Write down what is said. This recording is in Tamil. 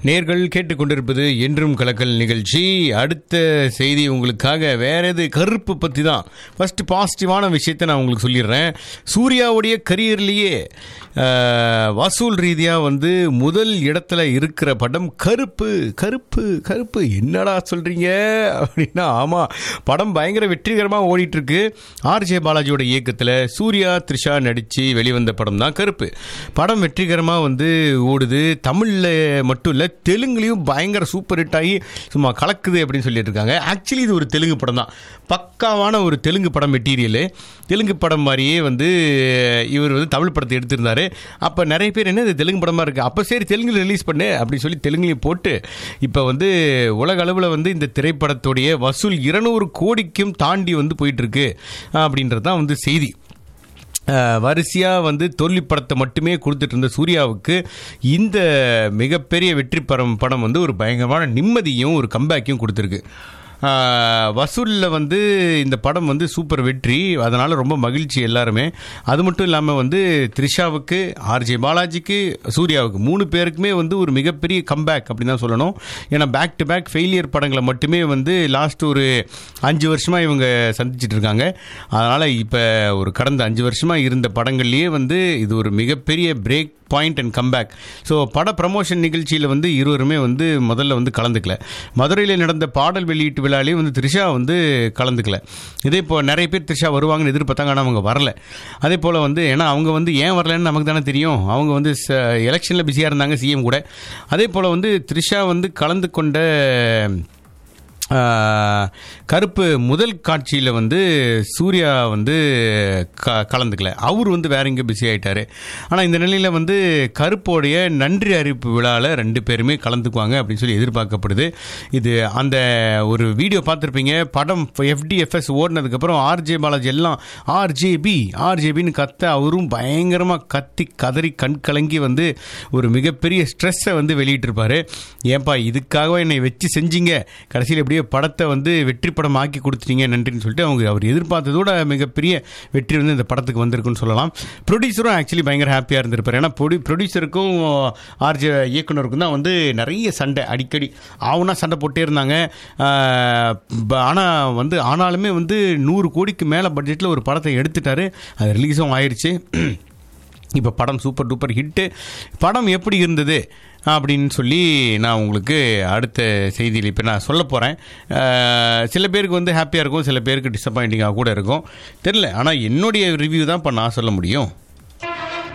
நேர்கள் கேட்டுக்கொண்டிருப்பது என்றும் கலக்கல் நிகழ்ச்சி அடுத்த செய்தி உங்களுக்காக வேற எது கருப்பு பற்றி தான் ஃபர்ஸ்ட் பாசிட்டிவான விஷயத்தை நான் உங்களுக்கு சொல்லிடுறேன் சூர்யாவுடைய கரியர்லேயே வசூல் ரீதியாக வந்து முதல் இடத்துல இருக்கிற படம் கருப்பு கருப்பு கருப்பு என்னடா சொல்கிறீங்க அப்படின்னா ஆமாம் படம் பயங்கர வெற்றிகரமாக ஓடிட்டு இருக்கு ஆர்ஜே பாலாஜியோட இயக்கத்தில் சூர்யா த்ரிஷா நடித்து வெளிவந்த படம் தான் கருப்பு படம் வெற்றிகரமாக வந்து ஓடுது தமிழில் மட்டும் இல்லை தெலுங்குலேயும் பயங்கர சூப்பர் ஹிட் ஆகி சும்மா கலக்குது அப்படின்னு சொல்லிட்டு இருக்காங்க ஆக்சுவலி இது ஒரு தெலுங்கு படம் தான் பக்காவான ஒரு தெலுங்கு படம் மெட்டீரியலு தெலுங்கு படம் மாதிரியே வந்து இவர் வந்து தமிழ் படத்தை எடுத்திருந்தாரு அப்போ நிறைய பேர் என்ன இது தெலுங்கு படமாக இருக்குது அப்போ சரி தெலுங்குல ரிலீஸ் பண்ணு அப்படின்னு சொல்லி தெலுங்குலையும் போட்டு இப்போ வந்து உலக அளவில் வந்து இந்த திரைப்படத்துடைய வசூல் இருநூறு கோடிக்கும் தாண்டி வந்து போயிட்டுருக்கு அப்படின்றது தான் வந்து செய்தி வரிசையாக வந்து தோல்வி படத்தை மட்டுமே கொடுத்துட்டு இருந்த சூர்யாவுக்கு இந்த மிகப்பெரிய வெற்றி படம் படம் வந்து ஒரு பயங்கரமான நிம்மதியும் ஒரு கம்பேக்கையும் கொடுத்துருக்கு வசூலில் வந்து இந்த படம் வந்து சூப்பர் வெற்றி அதனால் ரொம்ப மகிழ்ச்சி எல்லாருமே அது மட்டும் இல்லாமல் வந்து த்ரிஷாவுக்கு ஆர்ஜே பாலாஜிக்கு சூர்யாவுக்கு மூணு பேருக்குமே வந்து ஒரு மிகப்பெரிய கம்பேக் அப்படின்னு தான் சொல்லணும் ஏன்னா பேக் டு பேக் ஃபெயிலியர் படங்களை மட்டுமே வந்து லாஸ்ட் ஒரு அஞ்சு வருஷமாக இவங்க சந்திச்சிட்டு இருக்காங்க அதனால் இப்போ ஒரு கடந்த அஞ்சு வருஷமாக இருந்த படங்கள்லேயே வந்து இது ஒரு மிகப்பெரிய break point and comeback so பட ப்ரமோஷன் நிகழ்ச்சியில் வந்து இருவருமே வந்து முதல்ல வந்து கலந்துக்கல மதுரையில் நடந்த பாடல் வெளியீட்டு விழாலேயும் வந்து த்ரிஷா வந்து கலந்துக்கல இதே இப்போ நிறைய பேர் த்ரிஷா வருவாங்கன்னு எதிர்பார்த்தாங்க ஆனால் அவங்க வரல அதே போல் வந்து ஏன்னா அவங்க வந்து ஏன் வரலன்னு நமக்கு தானே தெரியும் அவங்க வந்து எலெக்ஷனில் பிஸியாக இருந்தாங்க சிஎம் கூட அதே போல் வந்து த்ரிஷா வந்து கலந்து கொண்ட கருப்பு முதல் காட்சியில் வந்து சூர்யா வந்து க கலந்துக்கல அவர் வந்து வேற எங்கே பிஸி ஆகிட்டார் ஆனால் இந்த நிலையில் வந்து கருப்போடைய நன்றி அறிவிப்பு விழாவில் ரெண்டு பேருமே கலந்துக்குவாங்க அப்படின்னு சொல்லி எதிர்பார்க்கப்படுது இது அந்த ஒரு வீடியோ பார்த்துருப்பீங்க படம் எஃப்டிஎஃப்எஸ் ஓடினதுக்கப்புறம் ஆர்ஜே பாலாஜி எல்லாம் ஆர்ஜேபி ஆர்ஜேபின்னு கத்த அவரும் பயங்கரமாக கத்தி கதறி கண் கலங்கி வந்து ஒரு மிகப்பெரிய ஸ்ட்ரெஸ்ஸை வந்து வெளியிட்டிருப்பார் ஏன்பா இதுக்காக என்னை வச்சு செஞ்சீங்க கடைசியில் எப்படி பெரிய படத்தை வந்து வெற்றி படம் ஆக்கி கொடுத்துட்டீங்க நன்றின்னு சொல்லிட்டு அவங்க அவர் எதிர்பார்த்ததோட மிகப்பெரிய வெற்றி வந்து இந்த படத்துக்கு வந்திருக்குன்னு சொல்லலாம் ப்ரொடியூசரும் ஆக்சுவலி பயங்கர ஹாப்பியாக இருந்திருப்பார் ஏன்னா ப்ரொடி ப்ரொடியூசருக்கும் ஆர்ஜே இயக்குனருக்கும் தான் வந்து நிறைய சண்டை அடிக்கடி ஆவுனா சண்டை போட்டே இருந்தாங்க ஆனால் வந்து ஆனாலுமே வந்து நூறு கோடிக்கு மேலே பட்ஜெட்டில் ஒரு படத்தை எடுத்துட்டாரு அது ரிலீஸும் ஆயிடுச்சு இப்போ படம் சூப்பர் டூப்பர் ஹிட்டு படம் எப்படி இருந்தது அப்படின்னு சொல்லி நான் உங்களுக்கு அடுத்த செய்தியில் இப்போ நான் சொல்ல போகிறேன் சில பேருக்கு வந்து ஹாப்பியாக இருக்கும் சில பேருக்கு டிசப்பாயிண்டிங்காக கூட இருக்கும் தெரில ஆனால் என்னுடைய ரிவ்யூ தான் இப்போ நான் சொல்ல முடியும்